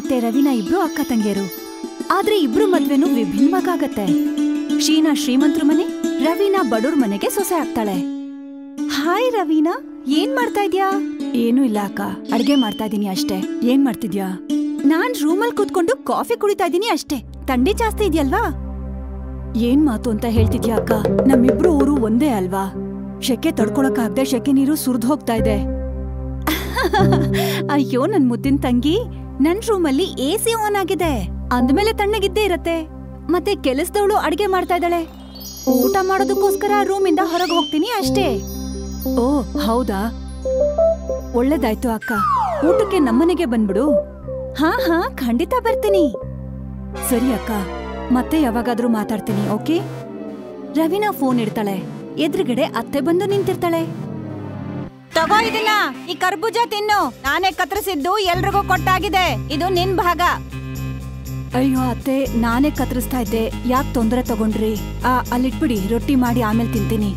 ಮತ್ತೆ ರವೀನಾ ಇಬ್ರು ಅಕ್ಕ ತಂಗಿಯರು ಆದ್ರೆ ಇಬ್ರು ಮದ್ವೆನೂ ವಿಭಿನ್ನವಾಗತ್ತೆ ಶೀನಾ ಶ್ರೀಮಂತ್ರ ಮನೆ ರವೀನಾ ಬಡೂರ್ ಮನೆಗೆ ಸೊಸೆ ಆಗ್ತಾಳೆ ಹಾಯ್ ರವೀನಾ ಏನ್ ಮಾಡ್ತಾ ಇದ್ಯಾ ಏನೂ ಇಲ್ಲ ಅಕ್ಕ ಅಡ್ಗೆ ಮಾಡ್ತಾ ಇದೀನಿ ಅಷ್ಟೇ ಏನ್ ಮಾಡ್ತಿದ್ಯಾ ನಾನ್ ರೂಮಲ್ ಕೂತ್ಕೊಂಡು ಕಾಫಿ ಕುಡಿತಾ ಇದೀನಿ ಅಷ್ಟೇ ಥಂಡಿ ಜಾಸ್ತಿ ಇದೆಯಲ್ವಾ ಏನ್ ಮಾತು ಅಂತ ಹೇಳ್ತಿದ್ಯಾ ಅಕ್ಕ ನಮ್ಮಿಬ್ರು ಊರು ಒಂದೇ ಅಲ್ವಾ ಶೆಕೆ ತಡ್ಕೊಳಕ್ಕಾಗ್ದೆ ಶೆಕೆ ನೀರು ಸುರ್ದ್ ಹೋಗ್ತಾ ಇದೆ ಅಯ್ಯೋ ನನ್ ಮುದ್ದಿನ ತಂಗಿ ನನ್ ರೂಮಲ್ಲಿ ಎ ಸಿ ಆನ್ ಆಗಿದೆ ಅಂದ್ಮೇಲೆ ತಣ್ಣಗಿದ್ದೇ ಇರತ್ತೆ ಮತ್ತೆ ಕೆಲಸದವಳು ಅಡ್ಗೆ ಮಾಡ್ತಾ ಇದ್ದಾಳೆ ಊಟ ಮಾಡೋದಕ್ಕೋಸ್ಕರ ರೂಮಿಂದ ಹೊರಗೆ ಹೋಗ್ತೀನಿ ಅಷ್ಟೇ ಓ ಹೌದಾ ಒಳ್ಳೇದಾಯ್ತು ಅಕ್ಕ ಊಟಕ್ಕೆ ನಮ್ಮನೆಗೆ ಬಂದ್ಬಿಡು ಹಾ ಹಾ ಖಂಡಿತ ಬರ್ತೀನಿ ಸರಿ ಅಕ್ಕ ಮತ್ತೆ ಯಾವಾಗಾದ್ರೂ ಮಾತಾಡ್ತೀನಿ ಓಕೆ ರವಿನಾ ಫೋನ್ ಇಡ್ತಾಳೆ ಎದುರುಗಡೆ ಅತ್ತೆ ಬಂದು ನಿಂತಿರ್ತಾಳೆ ತಗೋ ಇದನ್ನ ಈ ಕರ್ಬೂಜ ತಿನ್ನು ನಾನೇ ಕತ್ತರಿಸಿದ್ದು ಎಲ್ರಿಗೂ ಕೊಟ್ಟಾಗಿದೆ ಇದು ನಿನ್ ಭಾಗ ಅಯ್ಯೋ ಅತ್ತೆ ನಾನೇ ಕತ್ತರಿಸ್ತಾ ಇದ್ದೆ ಯಾಕೆ ತೊಂದರೆ ತಗೊಂಡ್ರಿ ಆ ಅಲ್ಲಿಟ್ಬಿಡಿ ರೊಟ್ಟಿ ಮಾಡಿ ಆಮೇಲೆ ತಿಂತೀನಿ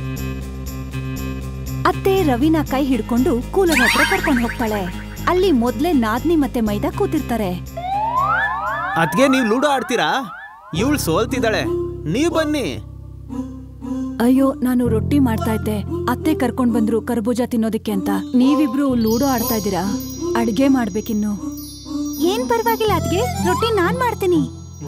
ಅತ್ತೆ ರವಿನ ಕೈ ಹಿಡ್ಕೊಂಡು ಕೂಲರ್ ಹತ್ರ ಕರ್ಕೊಂಡು ಹೋಗ್ತಾಳೆ ಅಲ್ಲಿ ಮೊದ್ಲೇ ನಾದ್ನಿ ಮತ್ತೆ ಮೈದಾ ಕೂತಿರ್ತಾರೆ ಅದ್ಗೆ ನೀವ್ ಲೂಡೋ ಆಡ್ತೀರಾ ಇವಳು ಸೋಲ್ತಿದ್ದಾಳೆ ನೀವ್ ಬನ್ನಿ ಅಯ್ಯೋ ನಾನು ರೊಟ್ಟಿ ಮಾಡ್ತಾ ಇದ್ದೆ ಅತ್ತೆ ಕರ್ಕೊಂಡ್ ಬಂದ್ರು ಕರ್ಬೂಜ ತಿನ್ನೋದಕ್ಕೆ ಅಂತ ನೀವಿಬ್ರು ಲೂಡೋ ಆಡ್ತಾ ಇದ್ದೀರಾ ಅಡ್ಗೆ ಮಾಡ್ಬೇಕಿನ್ನು ಏನ್ ಪರವಾಗಿಲ್ಲ ಅದ್ಗೆ ರೊಟ್ಟಿ ನಾನ್ ಮಾಡ್ತೀನಿ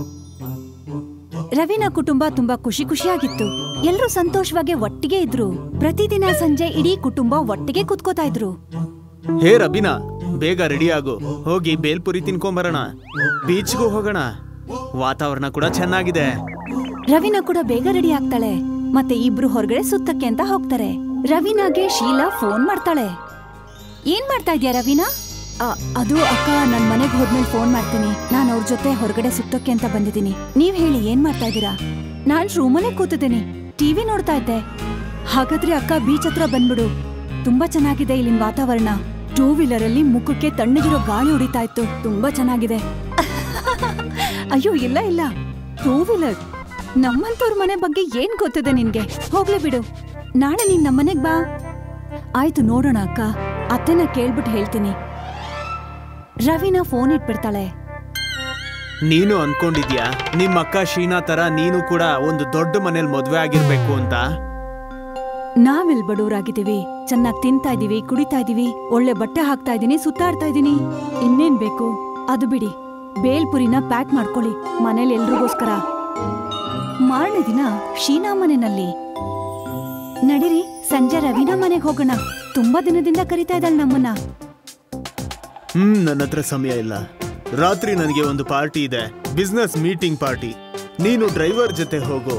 ರವಿನ ಕುಟುಂಬ ತುಂಬಾ ಖುಷಿ ಖುಷಿಯಾಗಿತ್ತು ಎಲ್ರೂ ಸಂತೋಷವಾಗಿ ಒಟ್ಟಿಗೆ ಇದ್ರು ಪ್ರತಿದಿನ ಸಂಜೆ ಇಡೀ ಕುಟುಂಬ ಒಟ್ಟಿಗೆ ಕುತ್ಕೋತಾ ಇದ್ರು ಹೇ ರಬಿನಾ ಬೇಗ ರೆಡಿ ಆಗು ಹೋಗಿ ಬೇಲ್ಪುರಿ ತಿನ್ಕೊಂಬರೋಣ ಬೀಚ್ಗೂ ಹೋಗೋಣ ವಾತಾವರಣ ಕೂಡ ಚೆನ್ನಾಗಿದೆ ರವಿನ ಕೂಡ ಬೇಗ ರೆಡಿ ಆಗ್ತಾಳೆ ಮತ್ತೆ ಇಬ್ರು ಹೊರಗಡೆ ಸುತ್ತಕ್ಕೆ ಅಂತ ಹೋಗ್ತಾರೆ ರವಿನಾಗೆ ಶೀಲಾ ಫೋನ್ ಮಾಡ್ತಾಳೆ ಏನ್ ಮಾಡ್ತಾ ಇದ್ಯಾ ರವಿನಾ ಆ, ಅದು ಅಕ್ಕ ನನ್ ಮನೆಗ್ ಹೋದ್ಮೇಲೆ ಫೋನ್ ಮಾಡ್ತೀನಿ ನಾನ್ ಅವ್ರ ಜೊತೆ ಹೊರಗಡೆ ಸುತ್ತಕ್ಕೆ ಅಂತ ಬಂದಿದ್ದೀನಿ ನೀವ್ ಹೇಳಿ ಏನ್ ಮಾಡ್ತಾ ಇದ್ದೀರಾ ನಾನ್ ರೂಮಲ್ಲೇ ಕೂತಿದ್ದೀನಿ ಟಿವಿ ನೋಡ್ತಾ ಇದ್ದೆ ಹಾಗಾದ್ರೆ ಅಕ್ಕ ಬೀಚ್ ಹತ್ರ ಬಂದ್ಬಿಡು ತುಂಬಾ ಚೆನ್ನಾಗಿದೆ ಇಲ್ಲಿನ ವಾತಾವರಣ ಟೂ ವೀಲರ್ ಅಲ್ಲಿ ಮುಖಕ್ಕೆ ತಣ್ಣಗಿರೋ ಗಾಳಿ ಹೊಡಿತಾ ಇತ್ತು ತುಂಬಾ ಚೆನ್ನಾಗಿದೆ ಅಯ್ಯೋ ಇಲ್ಲ ಇಲ್ಲ ಟೂ ವೀಲರ್ ನಮ್ಮಂತವ್ರ ಮನೆ ಬಗ್ಗೆ ಏನ್ ಗೊತ್ತಿದೆ ನಿನ್ಗೆ ಹೋಗ್ಲಿ ಬಿಡು ನಾಳೆ ನೀನ್ ನಮ್ಮನೆಗ್ ಬಾ ಆಯ್ತು ನೋಡೋಣ ಅಕ್ಕ ಅತ್ತೆನ ಕೇಳ್ಬಿಟ್ಟು ಹೇಳ್ತೀನಿ ರವಿನ ಫೋನ್ ಇಟ್ಬಿಡ್ತಾಳೆ ನೀನು ಅನ್ಕೊಂಡಿದ್ಯಾ ನಿಮ್ಮ ಅಕ್ಕ ಶೀನಾ ತರ ನೀನು ಕೂಡ ಒಂದು ದೊಡ್ಡ ಮನೇಲಿ ಮದ್ವೆ ಆಗಿರ್ಬೇಕು ಅಂತ ನಾವೆಲ್ ಬಡವರಾಗಿದ್ದೀವಿ ಚೆನ್ನಾಗ್ ತಿಂತಾ ಇದೀವಿ ಕುಡಿತಾ ಇದೀವಿ ಒಳ್ಳೆ ಬಟ್ಟೆ ಹಾಕ್ತಾ ಇದೀನಿ ಸುತ್ತಾಡ್ತಾ ಇದೀನಿ ಇನ್ನೇನ್ ಬೇಕು ಅದು ಬಿಡಿ ಬೇಲ್ಪುರಿನ ಪ್ಯಾಕ್ ಮಾಡ್ಕೊಳ್ಳಿ ಮನೇಲಿ ಎಲ್ರಿಗೋಸ್ಕರ ಮಾರನೇ ದಿನ ಶೀನಾ ಮನೆನಲ್ಲಿ ನಡಿರಿ ಸಂಜೆ ರವಿನ ಮನೆಗ್ ಹೋಗೋಣ ತುಂಬಾ ದಿನದಿಂದ ಕರಿತಾ ಇದ್ದಾಳೆ ನಮ್ಮನ್ನ ಹ್ಮ್ ನನ್ನ ಹತ್ರ ಸಮಯ ಇಲ್ಲ ರಾತ್ರಿ ನನಗೆ ಒಂದು ಪಾರ್ಟಿ ಇದೆ ಬಿಸ್ನೆಸ್ ಮೀಟಿಂಗ್ ಪಾರ್ಟಿ ನೀನು ಡ್ರೈವರ್ ಜೊತೆ ಹೋಗು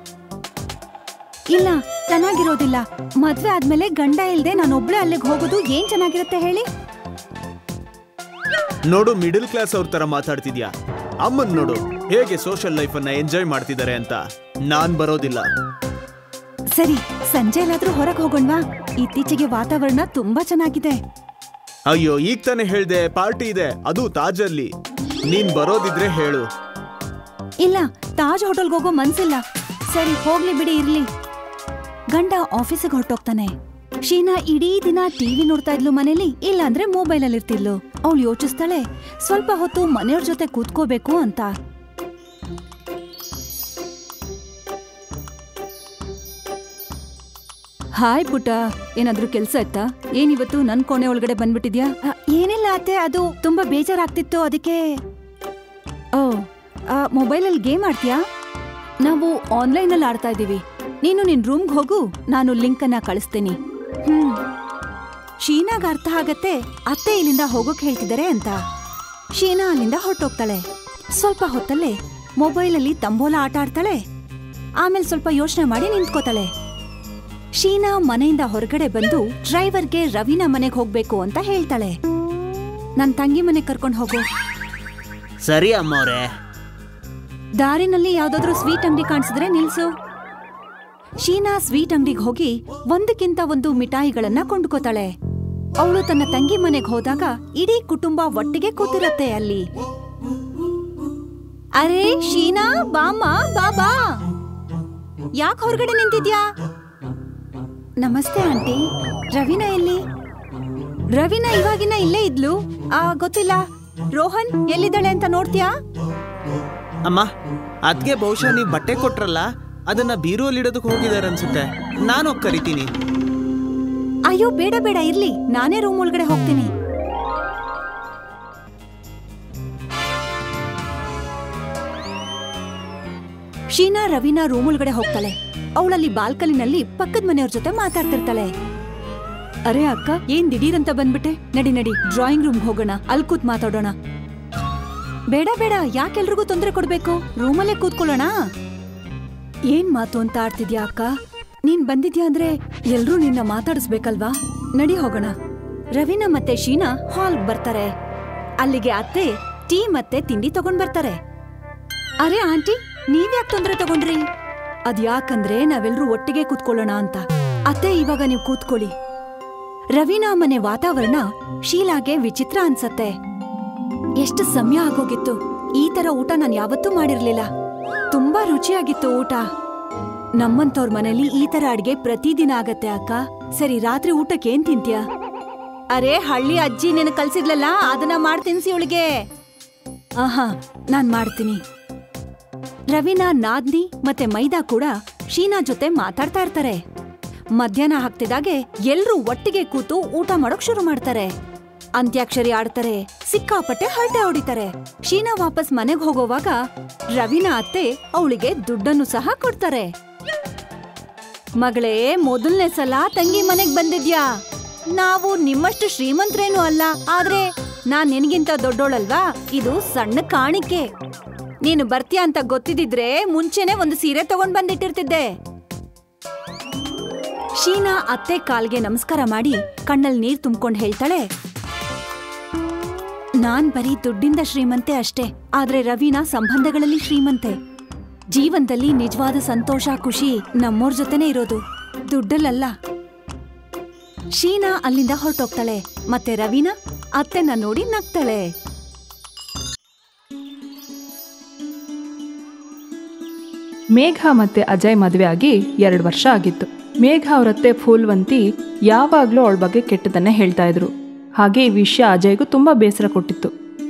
ಇಲ್ಲ ಚೆನ್ನಾಗಿರೋದಿಲ್ಲ ಮದ್ವೆ ಆದ್ಮೇಲೆ ಗಂಡ ಇಲ್ದೆ ನಾನೊಬ್ಳೆ ಅಲ್ಲಿಗೆ ಹೋಗೋದು ಏನ್ ಚೆನ್ನಾಗಿರುತ್ತೆ ಹೇಳಿ ನೋಡು ಮಿಡಲ್ ಕ್ಲಾಸ್ ಅವ್ರ ತರ ಮಾತಾಡ್ತಿದ್ಯಾ ಅಮ್ಮನ್ ನೋಡು ಹೇಗೆ ಸೋಷಿಯಲ್ ಲೈಫ್ ಅನ್ನ ಎಂಜಾಯ್ ಮಾಡ್ತಿದ್ದಾರೆ ಅಂತ ನಾನ್ ಬರೋದಿಲ್ಲ ಸರಿ ಸಂಜೆ ಎಲ್ಲಾದ್ರೂ ಹೊರಗೆ ಹೋಗೋಣವಾ ಇತ್ತೀಚೆಗೆ ವಾತಾವರಣ ತುಂಬಾ ಚೆನ್ನಾಗಿದೆ ಅಯ್ಯೋ ಈಗ ತಾನೇ ಹೇಳ್ದೆ ಪಾರ್ಟಿ ಇದೆ ಅದು ತಾಜಲ್ಲಿ ನೀನ್ ಬರೋದಿದ್ರೆ ಹೇಳು ಇಲ್ಲ ತಾಜ್ ಹೋಟೆಲ್ಗೆ ಹೋಗೋ ಮನ್ಸಿಲ್ಲ ಸರಿ ಹೋಗ್ಲಿ ಬಿಡಿ ಇರ್ಲಿ ಗಂಡ ಆಫೀಸಿಗೆ ಹೊರಟೋಗ್ತಾನೆ ಶೀನಾ ಇಡೀ ದಿನ ಟಿವಿ ನೋಡ್ತಾ ಇದ್ಲು ಮನೇಲಿ ಇಲ್ಲಾಂದ್ರೆ ಮೊಬೈಲ್ ಅಲ್ಲಿ ಇರ್ತಿದ್ಲು ಅವಳು ಯೋಚಿಸ್ತಾಳೆ ಸ್ವಲ್ಪ ಹೊತ್ತು ಮನೆಯವ್ರ ಜೊತೆ ಕೂತ್ಕೋಬೇಕು ಅಂತ ಹಾಯ್ ಪುಟ್ಟ ಏನಾದ್ರೂ ಕೆಲ್ಸ ಇತ್ತಾ ಏನಿವತ್ತು ನನ್ ಕೋಣೆ ಒಳಗಡೆ ಬಂದ್ಬಿಟ್ಟಿದ್ಯಾ ಅ, ಏನಿಲ್ಲ ಅತ್ತೆ ಅದು ತುಂಬಾ ಬೇಜಾರಾಗ್ತಿತ್ತು ಅದಕ್ಕೆ ಓ ಆ, ಮೊಬೈಲಲ್ಲಿ ಗೇಮ್ ಆಡ್ತೀಯಾ ನಾವು ಆನ್ಲೈನಲ್ಲಿ ಆಡ್ತಾ ಇದ್ದೀವಿ ನೀನು ನಿನ್ ರೂಮ್ಗೆ ಹೋಗು ನಾನು ಲಿಂಕನ್ನ ಕಳಿಸ್ತೀನಿ ಹ್ಮ್ ಶೀನಾಗ ಅರ್ಥ ಆಗತ್ತೆ ಅತ್ತೆ ಇಲ್ಲಿಂದ ಹೋಗೋಕ್ ಹೇಳ್ತಿದ್ದಾರೆ ಅಂತ ಶೀನಾ ಅಲ್ಲಿಂದ ಹೊರಟೋಗ್ತಾಳೆ ಸ್ವಲ್ಪ ಹೊತ್ತಲ್ಲೇ ಮೊಬೈಲಲ್ಲಿ ತಂಬೋಲ ಆಟ ಆಡ್ತಾಳೆ ಆಮೇಲೆ ಸ್ವಲ್ಪ ಯೋಚನೆ ಮಾಡಿ ನಿಂತ್ಕೋತಾಳೆ ಶೀನಾ ಮನೆಯಿಂದ ಹೊರಗಡೆ ಬಂದು ಡ್ರೈವರ್ಗೆ ರವಿನ ಮನೆಗೆ ಹೋಗ್ಬೇಕು ಅಂತ ಹೇಳ್ತಾಳೆ ನನ್ ತಂಗಿ ಮನೆಗ್ ಕರ್ಕೊಂಡು ಹೋಗು ಸರಿ ಅಮ್ಮವ್ರೆ ದಾರಿನಲ್ಲಿ ಯಾವ್ದಾದ್ರೂ ಸ್ವೀಟ್ ಅಂಗಡಿ ಕಾಣಿಸಿದ್ರೆ ನಿಲ್ಸು ಶೀನಾ ಸ್ವೀಟ್ ಅಂಗಡಿಗೆ ಹೋಗಿ ಒಂದಕ್ಕಿಂತ ಒಂದು ಮಿಠಾಯಿಗಳನ್ನ ಕೊಂಡ್ಕೋತಾಳೆ ಅವಳು ತನ್ನ ತಂಗಿ ಮನೆಗೆ ಹೋದಾಗ ಇಡೀ ಕುಟುಂಬ ಒಟ್ಟಿಗೆ ಕೂತಿರತ್ತೆ ಅಲ್ಲಿ ಅರೆ ಶೀನಾ ಬಾಮ್ಮ ಬಾಬಾ ಯಾಕೆ ಹೊರಗಡೆ ನಿಂತಿದ್ಯಾ ನಮಸ್ತೆ ಆಂಟಿ ರವಿನ ಎಲ್ಲಿ ರವಿನ ಇವಾಗಿನ ಇಲ್ಲೇ ಇದ್ಲು ಆ ಗೊತ್ತಿಲ್ಲ ರೋಹನ್ ಎಲ್ಲಿದ್ದಾಳೆ ಅಂತ ನೋಡ್ತೀಯಾ ಅಮ್ಮ ಅದ್ಗೆ ಬಹುಶಃ ನೀವು ಬಟ್ಟೆ ಕೊಟ್ರಲ್ಲ ಅದನ್ನ ಬೀರುವಲ್ಲಿ ಇಡೋದಕ್ಕೆ ಹೋಗಿದ್ದಾರೆ ಅನ್ಸುತ್ತೆ ನಾನು ಹೋಗಿ ಕರಿತೀನಿ ಅಯ್ಯೋ ಬೇಡ ಬೇಡ ಇರ್ಲಿ ನಾನೇ ರೂಮ್ ಒಳಗಡೆ ಹೋಗ್ತೀನಿ ಶೀನಾ ರವೀನಾ ರೂಮ್ ಒಳಗಡೆ ಹೋಗ್ತಾಳೆ ಅವಳಲ್ಲಿ ಬಾಲ್ಕನಿನಲ್ಲಿ ಪಕ್ಕದ ಮನೆಯವ್ರ ಜೊತೆ ಮಾತಾಡ್ತಿರ್ತಾಳೆ ಅರೆ ಅಕ್ಕ ಏನ್ ದಿಢೀರಂತ ಬಂದ್ಬಿಟ್ಟೆ ನಡಿ ನಡಿ ಡ್ರಾಯಿಂಗ್ ರೂಮ್ ಹೋಗೋಣ ಅಲ್ಲಿ ಕೂತ್ ಮಾತಾಡೋಣ ಬೇಡ ಬೇಡ ಯಾಕೆಲ್ರಿಗೂ ತೊಂದರೆ ಕೊಡ್ಬೇಕು ರೂಮಲ್ಲೇ ಕೂತ್ಕೊಳ್ಳೋಣ ಏನ್ ಮಾತು ಅಂತ ಆಡ್ತಿದ್ಯಾ ಅಕ್ಕ ನೀನ್ ಬಂದಿದ್ಯಾ ಅಂದ್ರೆ ಎಲ್ರೂ ನಿನ್ನ ಮಾತಾಡಿಸ್ಬೇಕಲ್ವಾ ನಡಿ ಹೋಗೋಣ ರವೀನಾ ಮತ್ತೆ ಶೀನಾ ಹಾಲ್ ಬರ್ತಾರೆ ಅಲ್ಲಿಗೆ ಅತ್ತೆ ಟೀ ಮತ್ತೆ ತಿಂಡಿ ತಗೊಂಡ್ ಬರ್ತಾರೆ ಅರೆ ಆಂಟಿ ನೀವ್ಯಾಕ್ ತೊಂದ್ರೆ ತಗೊಂಡ್ರಿ ಅದ್ ಯಾಕಂದ್ರೆ ನಾವೆಲ್ರೂ ಒಟ್ಟಿಗೆ ಕೂತ್ಕೊಳ್ಳೋಣ ಅಂತ ಅತ್ತೆ ಇವಾಗ ನೀವು ಕೂತ್ಕೊಳ್ಳಿ ರವೀನಾ ಮನೆ ವಾತಾವರಣ ಶೀಲಾಗೆ ವಿಚಿತ್ರ ಅನ್ಸತ್ತೆ ಎಷ್ಟು ಸಮಯ ಆಗೋಗಿತ್ತು ಈ ತರ ಊಟ ನಾನು ಯಾವತ್ತೂ ಮಾಡಿರ್ಲಿಲ್ಲ ತುಂಬಾ ರುಚಿಯಾಗಿತ್ತು ಊಟ ನಮ್ಮಂತವ್ರ ಮನೇಲಿ ಈ ತರ ಅಡ್ಗೆ ಪ್ರತಿದಿನ ಆಗತ್ತೆ ಅಕ್ಕ ಸರಿ ರಾತ್ರಿ ಊಟಕ್ಕೆ ಏನ್ ತಿಂತ್ಯಾ ಅರೆ ಹಳ್ಳಿ ಅಜ್ಜಿ ನೆನ ಕಲ್ಸಿದ್ಲಲ್ಲ ಅದನ್ನ ಮಾಡ್ ತಿನ್ಸಿ ಅವಳಿಗೆ ಆಹಾ ನಾನ್ ಮಾಡ್ತೀನಿ ರವೀನಾ ನಾದ್ನಿ ಮತ್ತೆ ಮೈದಾ ಕೂಡ ಶೀನಾ ಜೊತೆ ಮಾತಾಡ್ತಾ ಇರ್ತಾರೆ ಮಧ್ಯಾಹ್ನ ಹಾಕ್ತಿದಾಗೆ ಎಲ್ರೂ ಒಟ್ಟಿಗೆ ಕೂತು ಊಟ ಮಾಡೋಕ್ ಶುರು ಮಾಡ್ತಾರೆ ಅಂತ್ಯಾಕ್ಷರಿ ಆಡ್ತಾರೆ ಸಿಕ್ಕಾಪಟ್ಟೆ ಹರಟೆ ಹೊಡಿತಾರೆ ಶೀನಾ ವಾಪಸ್ ಮನೆಗ್ ಹೋಗೋವಾಗ ರವೀನಾ ಅತ್ತೆ ಅವಳಿಗೆ ದುಡ್ಡನ್ನು ಸಹ ಕೊಡ್ತಾರೆ ಮಗಳೇ ಮೊದಲನೇ ಸಲ ತಂಗಿ ಮನೆಗ್ ಬಂದಿದ್ಯಾ ನಾವು ನಿಮ್ಮಷ್ಟು ಶ್ರೀಮಂತರೇನು ಅಲ್ಲ ಆದ್ರೆ ನಾನ್ ನಿನ್ಗಿಂತ ದೊಡ್ಡೋಳಲ್ವಾ ಇದು ಸಣ್ಣ ಕಾಣಿಕೆ ನೀನು ಬರ್ತೀಯ ಅಂತ ಗೊತ್ತಿದಿದ್ರೆ ಮುಂಚೆನೆ ಒಂದು ಸೀರೆ ತಗೊಂಡ್ ಬಂದಿಟ್ಟಿರ್ತಿದ್ದೆ ಶೀನಾ ಅತ್ತೆ ಕಾಲ್ಗೆ ನಮಸ್ಕಾರ ಮಾಡಿ ಕಣ್ಣಲ್ಲಿ ನೀರ್ ತುಂಬ್ಕೊಂಡ್ ಹೇಳ್ತಾಳೆ ನಾನ್ ಬರೀ ದುಡ್ಡಿಂದ ಶ್ರೀಮಂತೆ ಅಷ್ಟೇ ಆದ್ರೆ ರವೀನಾ ಸಂಬಂಧಗಳಲ್ಲಿ ಶ್ರೀಮಂತೆ ಜೀವನದಲ್ಲಿ ನಿಜವಾದ ಸಂತೋಷ ಖುಷಿ ನಮ್ಮೋರ್ ಜೊತೆನೇ ಇರೋದು ದುಡ್ಡಲ್ಲಲ್ಲ ಶೀನಾ ಅಲ್ಲಿಂದ ಹೊರಟೋಗ್ತಾಳೆ ಮತ್ತೆ ರವೀನಾ ಅತ್ತೆನ ನೋಡಿ ನಗ್ತಾಳೆ ಮೇಘ ಮತ್ತೆ ಅಜಯ್ ಮದುವೆ ಆಗಿ ಎರಡು ವರ್ಷ ಆಗಿತ್ತು ಮೇಘ ಅವರತ್ತೆ ಫೂಲ್ವಂತಿ ಯಾವಾಗಲೂ ಅವಳ ಬಗ್ಗೆ ಕೆಟ್ಟದನ್ನೇ ಹೇಳ್ತಾ ಇದ್ರು ಹಾಗೆ ಈ ವಿಷಯ ಅಜಯ್ಗೂ ತುಂಬ ಬೇಸರ ಕೊಟ್ಟಿತ್ತು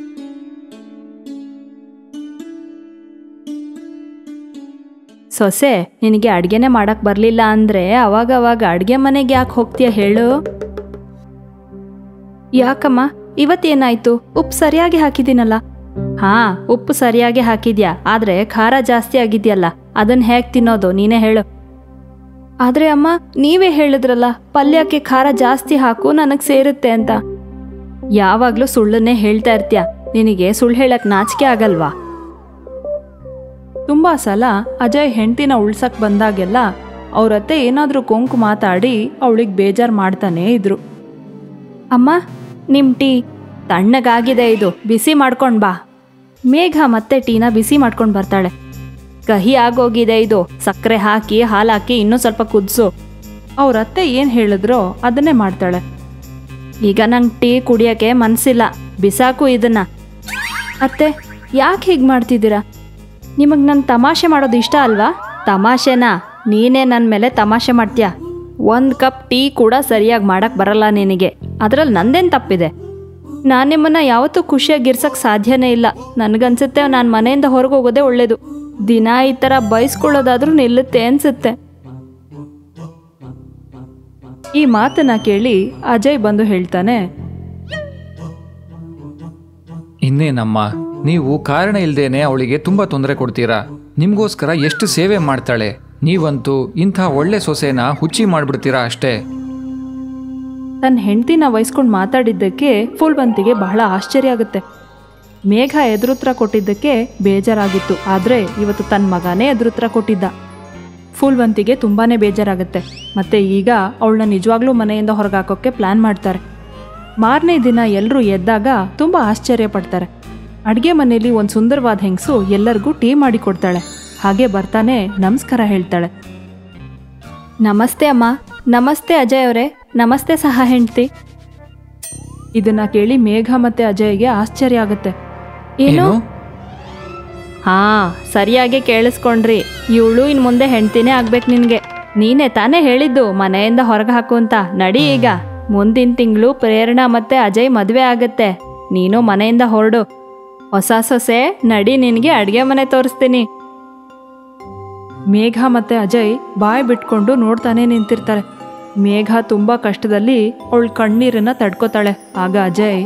ಸೊಸೆ ನಿನಗೆ ಅಡ್ಗೆನೇ ಮಾಡಕ್ ಬರ್ಲಿಲ್ಲ ಅಂದ್ರೆ ಅವಾಗ ಅವಾಗ ಅಡ್ಗೆ ಮನೆಗೆ ಯಾಕೆ ಹೋಗ್ತೀಯ ಹೇಳು ಯಾಕಮ್ಮ ಇವತ್ತೇನಾಯ್ತು ಉಪ್ಪು ಸರಿಯಾಗಿ ಹಾಕಿದ್ದೀನಲ್ಲ ಹಾ ಉಪ್ಪು ಸರಿಯಾಗಿ ಹಾಕಿದ್ಯಾ ಆದ್ರೆ ಖಾರ ಜಾಸ್ತಿ ಆಗಿದ್ಯಲ್ಲ ಅದನ್ನ ಹೇಗ್ ತಿನ್ನೋದು ನೀನೇ ಹೇಳು ಆದ್ರೆ ಅಮ್ಮ ನೀವೇ ಹೇಳಿದ್ರಲ್ಲ ಪಲ್ಯಕ್ಕೆ ಖಾರ ಜಾಸ್ತಿ ಹಾಕು ನನಗ್ ಸೇರುತ್ತೆ ಅಂತ ಯಾವಾಗ್ಲೂ ಸುಳ್ಳನ್ನೇ ಹೇಳ್ತಾ ಇರ್ತೀಯ ನಿನಗೆ ಸುಳ್ಳು ಹೇಳಕ್ ನಾಚಿಕೆ ಆಗಲ್ವಾ ತುಂಬ ಸಲ ಅಜಯ್ ಹೆಂಡ್ತಿನ ಉಳ್ಸಕ್ ಬಂದಾಗೆಲ್ಲ ಅವರತ್ತೆ ಏನಾದರೂ ಕೊಂಕು ಮಾತಾಡಿ ಅವಳಿಗೆ ಬೇಜಾರು ಮಾಡ್ತಾನೇ ಇದ್ರು ಅಮ್ಮ ನಿಮ್ ಟೀ ತಣ್ಣಗಾಗಿದೆ ಇದು ಬಿಸಿ ಮಾಡ್ಕೊಂಡ್ ಬಾ ಮೇಘ ಮತ್ತೆ ಟೀನ ಬಿಸಿ ಮಾಡ್ಕೊಂಡ್ ಬರ್ತಾಳೆ ಕಹಿ ಆಗೋಗಿದೆ ಇದು ಸಕ್ಕರೆ ಹಾಕಿ ಹಾಲು ಹಾಕಿ ಇನ್ನೂ ಸ್ವಲ್ಪ ಕುದಿಸು ಅವರತ್ತೆ ಏನು ಹೇಳಿದ್ರೋ ಅದನ್ನೇ ಮಾಡ್ತಾಳೆ ಈಗ ನಂಗೆ ಟೀ ಕುಡಿಯೋಕೆ ಮನ್ಸಿಲ್ಲ ಬಿಸಾಕು ಇದನ್ನ ಅತ್ತೆ ಯಾಕೆ ಹೀಗೆ ಮಾಡ್ತಿದ್ದೀರಾ ನಿಮಗೆ ನನ್ನ ತಮಾಷೆ ಮಾಡೋದು ಇಷ್ಟ ಅಲ್ವಾ ತಮಾಷೆನಾ ನೀನೇ ನನ್ನ ಮೇಲೆ ತಮಾಷೆ ಮಾಡ್ತೀಯ ಒಂದು ಕಪ್ ಟೀ ಕೂಡ ಸರಿಯಾಗಿ ಮಾಡಕ್ಕೆ ಬರಲ್ಲ ನಿನಗೆ ಅದರಲ್ಲಿ ನಂದೇನು ತಪ್ಪಿದೆ ನಾನು ನಿಮ್ಮನ್ನ ಯಾವತ್ತೂ ಖುಷಿಯಾಗಿರ್ಸಕ್ಕೆ ಸಾಧ್ಯನೇ ಇಲ್ಲ ನನಗನ್ಸುತ್ತೆ ನಾನು ಮನೆಯಿಂದ ಹೊರಗೆ ಹೋಗೋದೇ ಒಳ್ಳೇದು ದಿನ ಈ ಥರ ಬಯಸ್ಕೊಳ್ಳೋದಾದ್ರೂ ನಿಲ್ಲುತ್ತೆ ಅನ್ಸುತ್ತೆ ಈ ಮಾತನ್ನ ಕೇಳಿ ಅಜಯ್ ಬಂದು ಹೇಳ್ತಾನೆ ಇನ್ನೇನಮ್ಮ ನೀವು ಕಾರಣ ಇಲ್ದೇನೆ ಅವಳಿಗೆ ತುಂಬ ತೊಂದರೆ ಕೊಡ್ತೀರಾ ನಿಮಗೋಸ್ಕರ ಎಷ್ಟು ಸೇವೆ ಮಾಡ್ತಾಳೆ ನೀವಂತೂ ಇಂಥ ಒಳ್ಳೆ ಸೊಸೆನ ಹುಚ್ಚಿ ಮಾಡ್ಬಿಡ್ತೀರಾ ಅಷ್ಟೇ ತನ್ನ ಹೆಂಡ್ತಿನ ವಹಿಸ್ಕೊಂಡು ಮಾತಾಡಿದ್ದಕ್ಕೆ ಫುಲ್ವಂತಿಗೆ ಬಹಳ ಆಶ್ಚರ್ಯ ಆಗುತ್ತೆ ಮೇಘ ಎದುರುತ್ರ ಕೊಟ್ಟಿದ್ದಕ್ಕೆ ಬೇಜಾರಾಗಿತ್ತು ಆದರೆ ಇವತ್ತು ತನ್ನ ಮಗನೇ ಎದುರುತ್ರ ಕೊಟ್ಟಿದ್ದ ಫುಲ್ವಂತಿಗೆ ತುಂಬಾನೇ ಬೇಜಾರಾಗುತ್ತೆ ಮತ್ತೆ ಈಗ ಅವಳನ್ನ ನಿಜವಾಗ್ಲೂ ಮನೆಯಿಂದ ಹೊರಗಾಕೋಕ್ಕೆ ಪ್ಲಾನ್ ಮಾಡ್ತಾರೆ ಮಾರನೇ ದಿನ ಎಲ್ಲರೂ ಎದ್ದಾಗ ತುಂಬ ಆಶ್ಚರ್ಯ ಪಡ್ತಾರೆ ಅಡುಗೆ ಮನೆಯಲ್ಲಿ ಒಂದು ಸುಂದರವಾದ ಹೆಂಗಸು ಎಲ್ಲರಿಗೂ ಟೀ ಮಾಡಿ ಕೊಡ್ತಾಳೆ ಹಾಗೆ ಬರ್ತಾನೆ ನಮಸ್ಕಾರ ಹೇಳ್ತಾಳೆ ನಮಸ್ತೆ ಅಮ್ಮ ನಮಸ್ತೆ ಅಜಯ್ ಅವರೇ ನಮಸ್ತೆ ಸಹ ಹೆಂಡ್ತಿ ಇದನ್ನ ಕೇಳಿ ಮೇಘ ಮತ್ತೆ ಅಜಯ್ಗೆ ಆಶ್ಚರ್ಯ ಆಗುತ್ತೆ ಏನು ಹಾ ಸರಿಯಾಗಿ ಕೇಳಿಸ್ಕೊಂಡ್ರಿ ಇವಳು ಇನ್ ಮುಂದೆ ಹೆಂಡ್ತಿನೇ ಆಗ್ಬೇಕು ನಿನ್ಗೆ ನೀನೇ ತಾನೇ ಹೇಳಿದ್ದು ಮನೆಯಿಂದ ಹೊರಗೆ ಹಾಕು ಅಂತ ನಡಿ ಈಗ ಮುಂದಿನ ತಿಂಗಳು ಪ್ರೇರಣಾ ಮತ್ತೆ ಅಜಯ್ ಮದುವೆ ಆಗತ್ತೆ ನೀನು ಮನೆಯಿಂದ ಹೊರಡು ಹೊಸ ಸೊಸೆ ನಡಿ ನಿನಗೆ ಅಡುಗೆ ಮನೆ ತೋರಿಸ್ತೀನಿ ಮೇಘ ಮತ್ತೆ ಅಜಯ್ ಬಾಯ್ ಬಿಟ್ಕೊಂಡು ನೋಡ್ತಾನೆ ನಿಂತಿರ್ತಾರೆ ಮೇಘ ತುಂಬಾ ಕಷ್ಟದಲ್ಲಿ ಅವಳ ಕಣ್ಣೀರನ್ನ ತಡ್ಕೋತಾಳೆ ಆಗ ಅಜಯ್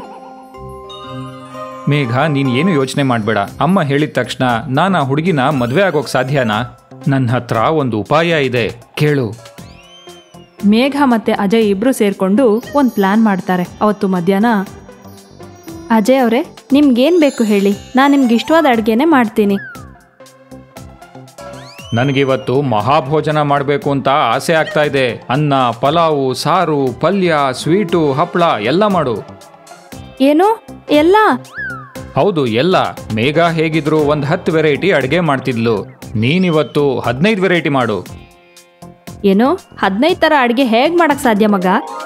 ಮೇಘ ನೀನ್ ಏನು ಯೋಚನೆ ಮಾಡಬೇಡ ಅಮ್ಮ ಹೇಳಿದ ತಕ್ಷಣ ನಾನು ಆ ಹುಡುಗಿನ ಮದುವೆ ಆಗೋಕ್ ಸಾಧ್ಯನಾ ನನ್ನ ಹತ್ರ ಒಂದು ಉಪಾಯ ಇದೆ ಕೇಳು ಮೇಘ ಮತ್ತೆ ಅಜಯ್ ಇಬ್ರು ಸೇರ್ಕೊಂಡು ಒಂದು ಪ್ಲಾನ್ ಮಾಡ್ತಾರೆ ಅವತ್ತು ಮಧ್ಯಾಹ್ನ ಅಜಯ್ ಅವರೇ ನಿಮ್ಗೇನು ಬೇಕು ಹೇಳಿ ನಾನು ನಿಮ್ಗೆ ಇಷ್ಟವಾದ ಅಡುಗೆನೇ ಮಾಡ್ತೀನಿ ನನಗಿವತ್ತು ಮಹಾಭೋಜನ ಮಾಡಬೇಕು ಅಂತ ಆಸೆ ಆಗ್ತಾ ಇದೆ ಅನ್ನ ಪಲಾವು ಸಾರು ಪಲ್ಯ ಸ್ವೀಟು ಹಪ್ಪಳ ಎಲ್ಲ ಮಾಡು ಏನು ಎಲ್ಲ ಹೌದು ಎಲ್ಲ ಮೇಘ ಹೇಗಿದ್ರು ಒಂದು ಹತ್ತು ವೆರೈಟಿ ಅಡುಗೆ ಮಾಡ್ತಿದ್ಲು ನೀನಿವತ್ತು ಹದಿನೈದು ವೆರೈಟಿ ಮಾಡು ಏನು ಹದಿನೈದು ಥರ ಅಡುಗೆ ಹೇಗೆ ಮಾಡೋಕ್ಕೆ ಸಾಧ್ಯ ಮಗ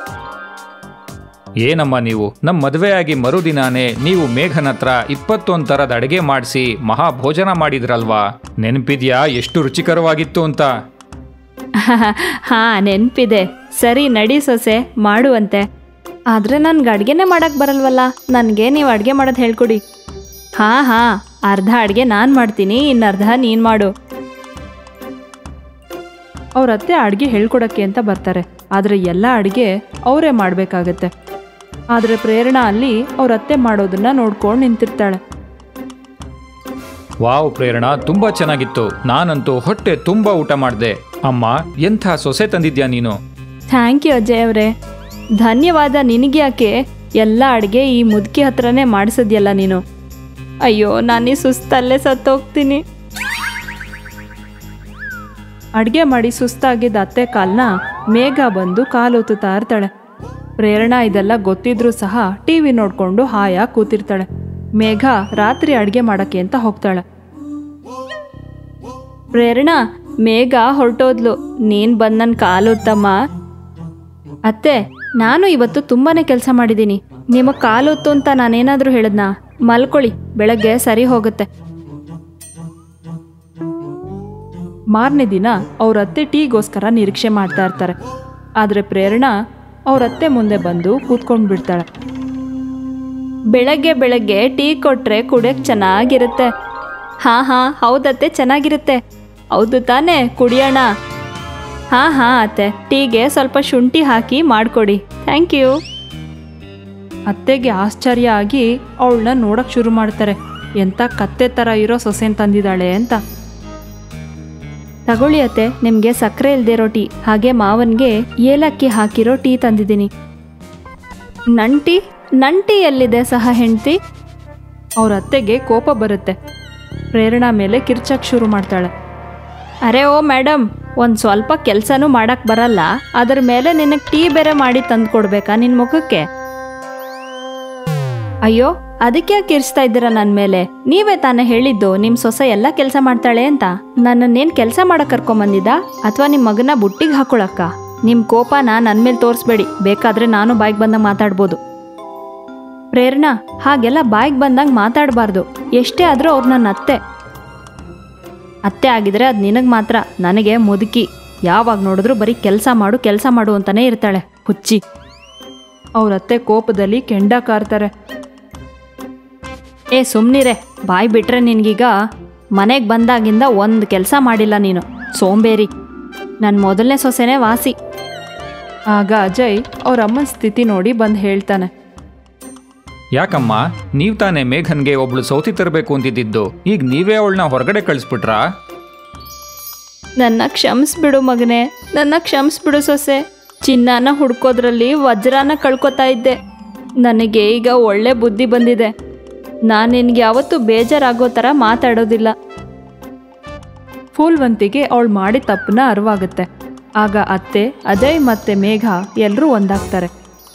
ಏನಮ್ಮ ನೀವು ನಮ್ಮ ಮದುವೆಯಾಗಿ ಮರುದಿನಾನೇ ನೀವು ಮೇಘನ ಹತ್ರ ಇಪ್ಪತ್ತೊಂದು ಥರದ ಅಡುಗೆ ಮಾಡಿಸಿ ಮಹಾಭೋಜನ ಮಾಡಿದ್ರಲ್ವಾ ನೆನಪಿದ್ಯಾ ಎಷ್ಟು ರುಚಿಕರವಾಗಿತ್ತು ಅಂತ ಹಾ ನೆನಪಿದೆ ಸರಿ ನಡಿ ಸೊಸೆ ಮಾಡುವಂತೆ ಆದರೆ ನನ್ಗೆ ಅಡುಗೆನೇ ಮಾಡಕ್ಕೆ ಬರಲ್ವಲ್ಲ ನನಗೆ ನೀವು ಅಡುಗೆ ಮಾಡೋದು ಹೇಳ್ಕೊಡಿ ಹಾಂ ಹಾಂ ಅರ್ಧ ಅಡುಗೆ ನಾನು ಮಾಡ್ತೀನಿ ಇನ್ನು ಅರ್ಧ ನೀನು ಮಾಡು ಅವ್ರ ಅತ್ತೆ ಅಡುಗೆ ಹೇಳ್ಕೊಡಕ್ಕೆ ಅಂತ ಬರ್ತಾರೆ ಆದರೆ ಎಲ್ಲ ಅಡುಗೆ ಅವರೇ ಮಾಡಬೇಕಾಗತ್ತೆ ಆದರೆ ಪ್ರೇರಣಾ ಅಲ್ಲಿ ಅವ್ರ ಅತ್ತೆ ಮಾಡೋದನ್ನ ನೋಡ್ಕೊಂಡು ನಿಂತಿರ್ತಾಳೆ ವಾವ್ ಪ್ರೇರಣಾ ತುಂಬಾ ಚೆನ್ನಾಗಿತ್ತು ನಾನಂತೂ ಹೊಟ್ಟೆ ತುಂಬಾ ಊಟ ಮಾಡಿದೆ ಅಮ್ಮ ಎಂಥ ಸೊಸೆ ತಂದಿದ್ಯಾ ನೀನು ಥ್ಯಾಂಕ್ ಯು ಅಜಯ್ ಅವರೇ ಧನ್ಯವಾದ ನಿನಗೆ ಯಾಕೆ ಎಲ್ಲ ಅಡುಗೆ ಈ ಮುದುಕಿ ಹತ್ರನೇ ಮಾಡಿಸಿದ್ಯಲ್ಲ ನೀನು ಅಯ್ಯೋ ನಾನೀ ಸುಸ್ತಲ್ಲೇ ಸತ್ತೋಗ್ತೀನಿ ಅಡುಗೆ ಮಾಡಿ ಸುಸ್ತಾಗಿದ್ದ ಅತ್ತೆ ಕಾಲ್ನ ಮೇಘ ಬಂದು ಕಾಲೊತ್ತುತ್ತಾ ಇರ್ತಾಳೆ ಪ್ರೇರಣಾ ಇದೆಲ್ಲ ಗೊತ್ತಿದ್ರೂ ಸಹ ಟಿವಿ ನೋಡ್ಕೊಂಡು ಹಾಯಾಗಿ ಕೂತಿರ್ತಾಳೆ ಮೇಘ ರಾತ್ರಿ ಅಡುಗೆ ಮಾಡಕ್ಕೆ ಅಂತ ಹೋಗ್ತಾಳೆ ಪ್ರೇರಣಾ ಮೇಘ ಹೊರಟೋದ್ಲು ನೀನು ಬಂದು ನನ್ನ ಕಾಲೊತ್ತಮ್ಮ ಅತ್ತೆ ನಾನು ಇವತ್ತು ತುಂಬಾನೇ ಕೆಲಸ ಮಾಡಿದ್ದೀನಿ ನಿಮಗೆ ಕಾಲೊತ್ತು ಅಂತ ನಾನೇನಾದರೂ ಹೇಳಿದ್ನಾ ಮಲ್ಕೊಳ್ಳಿ ಬೆಳಗ್ಗೆ ಸರಿ ಹೋಗುತ್ತೆ ಮಾರನೇ ದಿನ ಅವ್ರ ಅತ್ತೆ ಟೀಗೋಸ್ಕರ ನಿರೀಕ್ಷೆ ಮಾಡ್ತಾ ಇರ್ತಾರೆ ಆದರೆ ಪ್ರೇರಣಾ ಅವ್ರ ಅತ್ತೆ ಮುಂದೆ ಬಂದು ಕೂತ್ಕೊಂಡು ಬಿಡ್ತಾಳೆ ಬೆಳಗ್ಗೆ ಬೆಳಗ್ಗೆ ಟೀ ಕೊಟ್ರೆ ಕುಡಿಯಕ್ಕೆ ಚೆನ್ನಾಗಿರುತ್ತೆ ಹಾ ಹಾ ಹೌದತ್ತೆ ಚೆನ್ನಾಗಿರುತ್ತೆ ಹೌದು ತಾನೇ ಕುಡಿಯೋಣ ಹಾ ಹಾ ಅತ್ತೆ ಟೀಗೆ ಸ್ವಲ್ಪ ಶುಂಠಿ ಹಾಕಿ ಮಾಡಿಕೊಡಿ ಥ್ಯಾಂಕ್ ಯು ಅತ್ತೆಗೆ ಆಶ್ಚರ್ಯ ಆಗಿ ಅವಳನ್ನ ನೋಡಕ್ ಶುರು ಮಾಡ್ತಾರೆ ಎಂತ ಕತ್ತೆ ಥರ ಇರೋ ಸೊಸೆನ್ ತಂದಿದ್ದಾಳೆ ಅಂತ ತಗೊಳ್ಳಿ ಅತ್ತೆ ನಿಮಗೆ ಸಕ್ಕರೆ ಇಲ್ದಿರೋ ಟೀ ಹಾಗೆ ಮಾವನ್ಗೆ ಏಲಕ್ಕಿ ಹಾಕಿರೋ ಟೀ ತಂದಿದ್ದೀನಿ ನನ್ ಟೀ ನನ್ ಟೀ ಎಲ್ಲಿದೆ ಸಹ ಹೆಂಡ್ತಿ ಅವ್ರ ಅತ್ತೆಗೆ ಕೋಪ ಬರುತ್ತೆ ಪ್ರೇರಣಾ ಮೇಲೆ ಕಿರ್ಚಕ್ ಶುರು ಮಾಡ್ತಾಳೆ ಅರೆ ಓ ಮೇಡಮ್ ಒಂದು ಸ್ವಲ್ಪ ಕೆಲಸನೂ ಮಾಡಕ್ ಬರಲ್ಲ ಅದ್ರ ಮೇಲೆ ನಿನಗೆ ಟೀ ಬೇರೆ ಮಾಡಿ ತಂದು ಕೊಡ್ಬೇಕಾ ನಿನ್ನ ಮುಖಕ್ಕೆ ಅಯ್ಯೋ ಅದಕ್ಕೆ ಯಾಕೆ ಇರಿಸ್ತಾ ಇದ್ದೀರಾ ನನ್ನ ಮೇಲೆ ನೀವೇ ತಾನೇ ಹೇಳಿದ್ದು ನಿಮ್ಮ ಸೊಸೆ ಎಲ್ಲ ಕೆಲಸ ಮಾಡ್ತಾಳೆ ಅಂತ ನನ್ನನ್ನೇನು ಕೆಲಸ ಮಾಡಕ್ ಕರ್ಕೊಂಬಂದಿದ್ದ ಅಥವಾ ನಿಮ್ಮ ಮಗನ ಬುಟ್ಟಿಗೆ ಹಾಕೊಳಕ್ಕ ನಿಮ್ಮ ಕೋಪನ ನನ್ನ ಮೇಲೆ ತೋರಿಸ್ಬೇಡಿ ಬೇಕಾದ್ರೆ ನಾನು ಬಾಯಿಗೆ ಬಂದಾಗ ಮಾತಾಡ್ಬೋದು ಪ್ರೇರಣಾ ಹಾಗೆಲ್ಲ ಬಾಯಿಗೆ ಬಂದಂಗೆ ಮಾತಾಡಬಾರ್ದು ಎಷ್ಟೇ ಆದರೂ ಅವ್ರು ನನ್ನ ಅತ್ತೆ ಅತ್ತೆ ಆಗಿದ್ರೆ ಅದು ನಿನಗೆ ಮಾತ್ರ ನನಗೆ ಮುದುಕಿ ಯಾವಾಗ ನೋಡಿದ್ರು ಬರೀ ಕೆಲಸ ಮಾಡು ಕೆಲಸ ಮಾಡು ಅಂತಾನೆ ಇರ್ತಾಳೆ ಹುಚ್ಚಿ ಅವ್ರ ಅತ್ತೆ ಕೋಪದಲ್ಲಿ ಕೆಂಡ ಕಾರ್ತಾರೆ ಏ ಸುಮ್ಮನಿರೆ ಬಾಯಿ ಬಿಟ್ರೆ ನಿನಗೀಗ ಮನೆಗೆ ಬಂದಾಗಿಂದ ಒಂದು ಕೆಲಸ ಮಾಡಿಲ್ಲ ನೀನು ಸೋಂಬೇರಿ ನನ್ನ ಮೊದಲನೇ ಸೊಸೆನೇ ವಾಸಿ ಆಗ ಅಜಯ್ ಅವ್ರ ಅಮ್ಮನ ಸ್ಥಿತಿ ನೋಡಿ ಬಂದು ಹೇಳ್ತಾನೆ ಯಾಕಮ್ಮ ನೀವ್ ತಾನೇ ಮೇಘನ್ಗೆ ಒಬ್ಳು ಸೌತಿ ತರಬೇಕು ಅಂತಿದ್ದಿದ್ದು ಈಗ ನೀವೇ ಅವಳನ್ನ ಹೊರಗಡೆ ಕಳಿಸ್ಬಿಟ್ರಾ ನನ್ನ ಕ್ಷಮಿಸ್ಬಿಡು ಮಗನೇ ನನ್ನ ಕ್ಷಮಿಸ್ಬಿಡು ಸೊಸೆ ಚಿನ್ನನ ಹುಡ್ಕೋದ್ರಲ್ಲಿ ವಜ್ರನ ಕಳ್ಕೊತಾ ಇದ್ದೆ ನನಗೆ ಈಗ ಒಳ್ಳೆ ಬುದ್ಧಿ ಬಂದಿದೆ ನಾನು ನಿನಗೆ ಯಾವತ್ತೂ ಬೇಜಾರಾಗೋ ಥರ ಮಾತಾಡೋದಿಲ್ಲ ಫೂಲ್ವಂತಿಗೆ ಅವಳು ಮಾಡಿದ ತಪ್ಪನ್ನ ಅರಿವಾಗುತ್ತೆ ಆಗ ಅತ್ತೆ ಅಜಯ್ ಮತ್ತೆ ಮೇಘ ಎಲ್ಲರೂ ಒಂದಾಗ್ತಾರೆ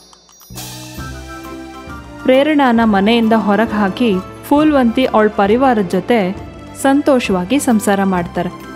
ಪ್ರೇರಣಾನ ಮನೆಯಿಂದ ಹೊರಗೆ ಹಾಕಿ ಫೂಲ್ವಂತಿ ಅವಳ ಪರಿವಾರದ ಜೊತೆ ಸಂತೋಷವಾಗಿ ಸಂಸಾರ ಮಾಡ್ತಾರೆ